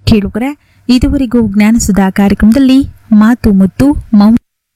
ಕೇಳುಗರೆ ಇದುವರೆಗೂ ಜ್ಞಾನಸುಧಾ ಕಾರ್ಯಕ್ರಮದಲ್ಲಿ ಮಾತು ಮುತ್ತು ಮೌನ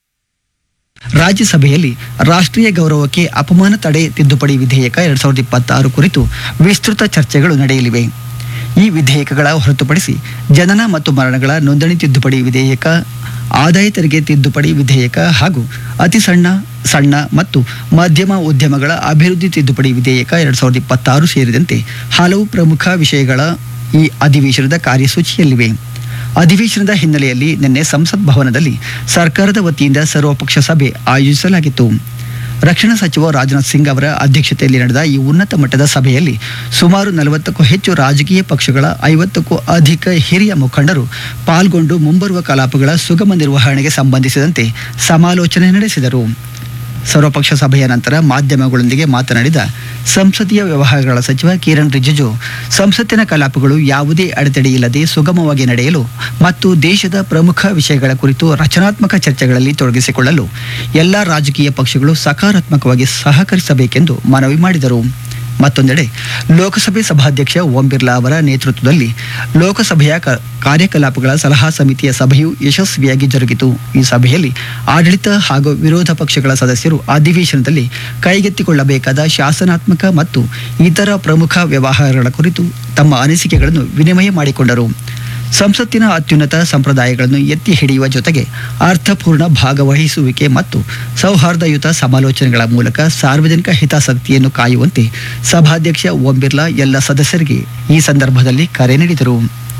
ರಾಜ್ಯಸಭೆಯಲ್ಲಿ ರಾಷ್ಟ್ರೀಯ ಗೌರವಕ್ಕೆ ಅಪಮಾನ ತಡೆ ತಿದ್ದುಪಡಿ ವಿಧೇಯಕ ಎರಡ್ ಸಾವಿರದ ಇಪ್ಪತ್ತಾರು ಕುರಿತು ವಿಸ್ತೃತ ಚರ್ಚೆಗಳು ನಡೆಯಲಿವೆ ಈ ವಿಧೇಯಕಗಳ ಹೊರತುಪಡಿಸಿ ಜನನ ಮತ್ತು ಮರಣಗಳ ನೋಂದಣಿ ತಿದ್ದುಪಡಿ ವಿಧೇಯಕ ಆದಾಯ ತೆರಿಗೆ ತಿದ್ದುಪಡಿ ವಿಧೇಯಕ ಹಾಗೂ ಅತಿ ಸಣ್ಣ ಸಣ್ಣ ಮತ್ತು ಮಧ್ಯಮ ಉದ್ಯಮಗಳ ಅಭಿವೃದ್ಧಿ ತಿದ್ದುಪಡಿ ವಿಧೇಯಕ ಎರಡ್ ಸಾವಿರದ ಇಪ್ಪತ್ತಾರು ಸೇರಿದಂತೆ ಹಲವು ಪ್ರಮುಖ ವಿಷಯಗಳ ಈ ಅಧಿವೇಶನದ ಕಾರ್ಯಸೂಚಿಯಲ್ಲಿವೆ ಅಧಿವೇಶನದ ಹಿನ್ನೆಲೆಯಲ್ಲಿ ನಿನ್ನೆ ಸಂಸತ್ ಭವನದಲ್ಲಿ ಸರ್ಕಾರದ ವತಿಯಿಂದ ಸರ್ವಪಕ್ಷ ಸಭೆ ಆಯೋಜಿಸಲಾಗಿತ್ತು ರಕ್ಷಣಾ ಸಚಿವ ರಾಜನಾಥ್ ಸಿಂಗ್ ಅವರ ಅಧ್ಯಕ್ಷತೆಯಲ್ಲಿ ನಡೆದ ಈ ಉನ್ನತ ಮಟ್ಟದ ಸಭೆಯಲ್ಲಿ ಸುಮಾರು ನಲವತ್ತಕ್ಕೂ ಹೆಚ್ಚು ರಾಜಕೀಯ ಪಕ್ಷಗಳ ಐವತ್ತಕ್ಕೂ ಅಧಿಕ ಹಿರಿಯ ಮುಖಂಡರು ಪಾಲ್ಗೊಂಡು ಮುಂಬರುವ ಕಲಾಪಗಳ ಸುಗಮ ನಿರ್ವಹಣೆಗೆ ಸಂಬಂಧಿಸಿದಂತೆ ಸಮಾಲೋಚನೆ ನಡೆಸಿದರು ಸರ್ವಪಕ್ಷ ಸಭೆಯ ನಂತರ ಮಾಧ್ಯಮಗಳೊಂದಿಗೆ ಮಾತನಾಡಿದ ಸಂಸದೀಯ ವ್ಯವಹಾರಗಳ ಸಚಿವ ಕಿರಣ್ ರಿಜಿಜು ಸಂಸತ್ತಿನ ಕಲಾಪಗಳು ಯಾವುದೇ ಅಡೆತಡೆಯಿಲ್ಲದೆ ಸುಗಮವಾಗಿ ನಡೆಯಲು ಮತ್ತು ದೇಶದ ಪ್ರಮುಖ ವಿಷಯಗಳ ಕುರಿತು ರಚನಾತ್ಮಕ ಚರ್ಚೆಗಳಲ್ಲಿ ತೊಡಗಿಸಿಕೊಳ್ಳಲು ಎಲ್ಲ ರಾಜಕೀಯ ಪಕ್ಷಗಳು ಸಕಾರಾತ್ಮಕವಾಗಿ ಸಹಕರಿಸಬೇಕೆಂದು ಮನವಿ ಮಾಡಿದರು ಮತ್ತೊಂದೆಡೆ ಲೋಕಸಭೆ ಸಭಾಧ್ಯಕ್ಷ ಓಂ ಬಿರ್ಲಾ ಅವರ ನೇತೃತ್ವದಲ್ಲಿ ಲೋಕಸಭೆಯ ಕ- ಕಾರ್ಯಕಲಾಪಗಳ ಸಲಹಾ ಸಮಿತಿಯ ಸಭೆಯು ಯಶಸ್ವಿಯಾಗಿ ಜರುಗಿತು ಈ ಸಭೆಯಲ್ಲಿ ಆಡಳಿತ ಹಾಗೂ ವಿರೋಧ ಪಕ್ಷಗಳ ಸದಸ್ಯರು ಅಧಿವೇಶನದಲ್ಲಿ ಕೈಗೆತ್ತಿಕೊಳ್ಳಬೇಕಾದ ಶಾಸನಾತ್ಮಕ ಮತ್ತು ಇತರ ಪ್ರಮುಖ ವ್ಯವಹಾರಗಳ ಕುರಿತು ತಮ್ಮ ಅನಿಸಿಕೆಗಳನ್ನು ವಿನಿಮಯ ಮಾಡಿಕೊಂಡರು ಸಂಸತ್ತಿನ ಅತ್ಯುನ್ನತ ಸಂಪ್ರದಾಯಗಳನ್ನು ಎತ್ತಿ ಹಿಡಿಯುವ ಜೊತೆಗೆ ಅರ್ಥಪೂರ್ಣ ಭಾಗವಹಿಸುವಿಕೆ ಮತ್ತು ಸೌಹಾರ್ದಯುತ ಸಮಾಲೋಚನೆಗಳ ಮೂಲಕ ಸಾರ್ವಜನಿಕ ಹಿತಾಸಕ್ತಿಯನ್ನು ಕಾಯುವಂತೆ ಸಭಾಧ್ಯಕ್ಷ ಓಂ ಬಿರ್ಲಾ ಎಲ್ಲ ಸದಸ್ಯರಿಗೆ ಈ ಸಂದರ್ಭದಲ್ಲಿ ಕರೆ ನೀಡಿದರು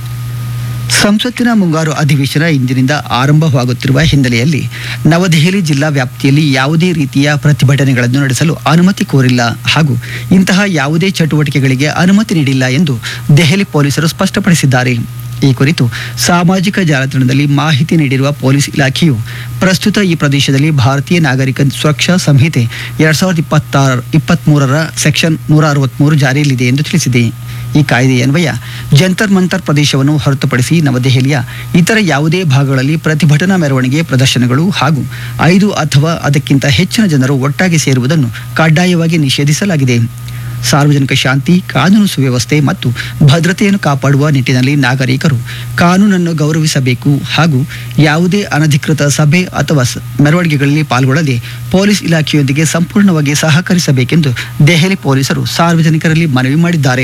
ಸಂಸತ್ತಿನ ಮುಂಗಾರು ಅಧಿವೇಶನ ಇಂದಿನಿಂದ ಆರಂಭವಾಗುತ್ತಿರುವ ಹಿನ್ನೆಲೆಯಲ್ಲಿ ನವದೆಹಲಿ ಜಿಲ್ಲಾ ವ್ಯಾಪ್ತಿಯಲ್ಲಿ ಯಾವುದೇ ರೀತಿಯ ಪ್ರತಿಭಟನೆಗಳನ್ನು ನಡೆಸಲು ಅನುಮತಿ ಕೋರಿಲ್ಲ ಹಾಗೂ ಇಂತಹ ಯಾವುದೇ ಚಟುವಟಿಕೆಗಳಿಗೆ ಅನುಮತಿ ನೀಡಿಲ್ಲ ಎಂದು ದೆಹಲಿ ಪೊಲೀಸರು ಸ್ಪಷ್ಟಪಡಿಸಿದ್ದಾರೆ ಈ ಕುರಿತು ಸಾಮಾಜಿಕ ಜಾಲತಾಣದಲ್ಲಿ ಮಾಹಿತಿ ನೀಡಿರುವ ಪೊಲೀಸ್ ಇಲಾಖೆಯು ಪ್ರಸ್ತುತ ಈ ಪ್ರದೇಶದಲ್ಲಿ ಭಾರತೀಯ ನಾಗರಿಕ ಸುರಕ್ಷಾ ಸಂಹಿತೆ ಎರಡ್ ಸಾವಿರದ ಇಪ್ಪತ್ತಾರ ಇಪ್ಪತ್ತ್ಮೂರರ ಸೆಕ್ಷನ್ ನೂರ ಅರವತ್ತ್ಮೂರು ಜಾರಿಯಲ್ಲಿದೆ ಎಂದು ತಿಳಿಸಿದೆ ಈ ಕಾಯ್ದೆಯನ್ವಯ ಜಂತರ್ ಮಂತರ್ ಪ್ರದೇಶವನ್ನು ಹೊರತುಪಡಿಸಿ ನವದೆಹಲಿಯ ಇತರ ಯಾವುದೇ ಭಾಗಗಳಲ್ಲಿ ಪ್ರತಿಭಟನಾ ಮೆರವಣಿಗೆ ಪ್ರದರ್ಶನಗಳು ಹಾಗೂ ಐದು ಅಥವಾ ಅದಕ್ಕಿಂತ ಹೆಚ್ಚಿನ ಜನರು ಒಟ್ಟಾಗಿ ಸೇರುವುದನ್ನು ಕಡ್ಡಾಯವಾಗಿ ನಿಷೇಧಿಸಲಾಗಿದೆ ಸಾರ್ವಜನಿಕ ಶಾಂತಿ ಕಾನೂನು ಸುವ್ಯವಸ್ಥೆ ಮತ್ತು ಭದ್ರತೆಯನ್ನು ಕಾಪಾಡುವ ನಿಟ್ಟಿನಲ್ಲಿ ನಾಗರಿಕರು ಕಾನೂನನ್ನು ಗೌರವಿಸಬೇಕು ಹಾಗೂ ಯಾವುದೇ ಅನಧಿಕೃತ ಸಭೆ ಅಥವಾ ಸ- ಮೆರವಣಿಗೆಗಳಲ್ಲಿ ಪಾಲ್ಗೊಳ್ಳದೆ ಪೊಲೀಸ್ ಇಲಾಖೆಯೊಂದಿಗೆ ಸಂಪೂರ್ಣವಾಗಿ ಸಹಕರಿಸಬೇಕೆಂದು ದೆಹಲಿ ಪೊಲೀಸರು ಸಾರ್ವಜನಿಕರಲ್ಲಿ ಮನವಿ ಮಾಡಿದ್ದಾರೆ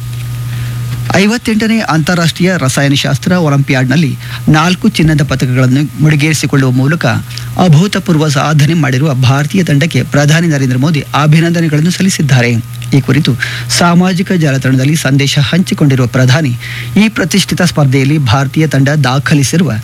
ಐವತ್ತೆಂಟನೇ ಅಂತಾರಾಷ್ಟ್ರೀಯ ರಸಾಯನಶಾಸ್ತ್ರ ಒಲಿಂಪಿಯಾಡ್ನಲ್ಲಿ ನಾಲ್ಕು ಚಿನ್ನದ ಪದಕಗಳನ್ನು ಮುಡಿಗೇರಿಸಿಕೊಳ್ಳುವ ಮೂಲಕ ಅಭೂತಪೂರ್ವ ಸಾಧನೆ ಮಾಡಿರುವ ಭಾರತೀಯ ತಂಡಕ್ಕೆ ಪ್ರಧಾನಿ ನರೇಂದ್ರ ಮೋದಿ ಅಭಿನಂದನೆಗಳನ್ನು ಸಲ್ಲಿಸಿದ್ದಾರೆ ಈ ಕುರಿತು ಸಾಮಾಜಿಕ ಜಾಲತಾಣದಲ್ಲಿ ಸಂದೇಶ ಹಂಚಿಕೊಂಡಿರುವ ಪ್ರಧಾನಿ ಈ ಪ್ರತಿಷ್ಠಿತ ಸ್ಪರ್ಧೆಯಲ್ಲಿ ಭಾರತೀಯ ತಂಡ ದಾಖಲಿಸಿರುವ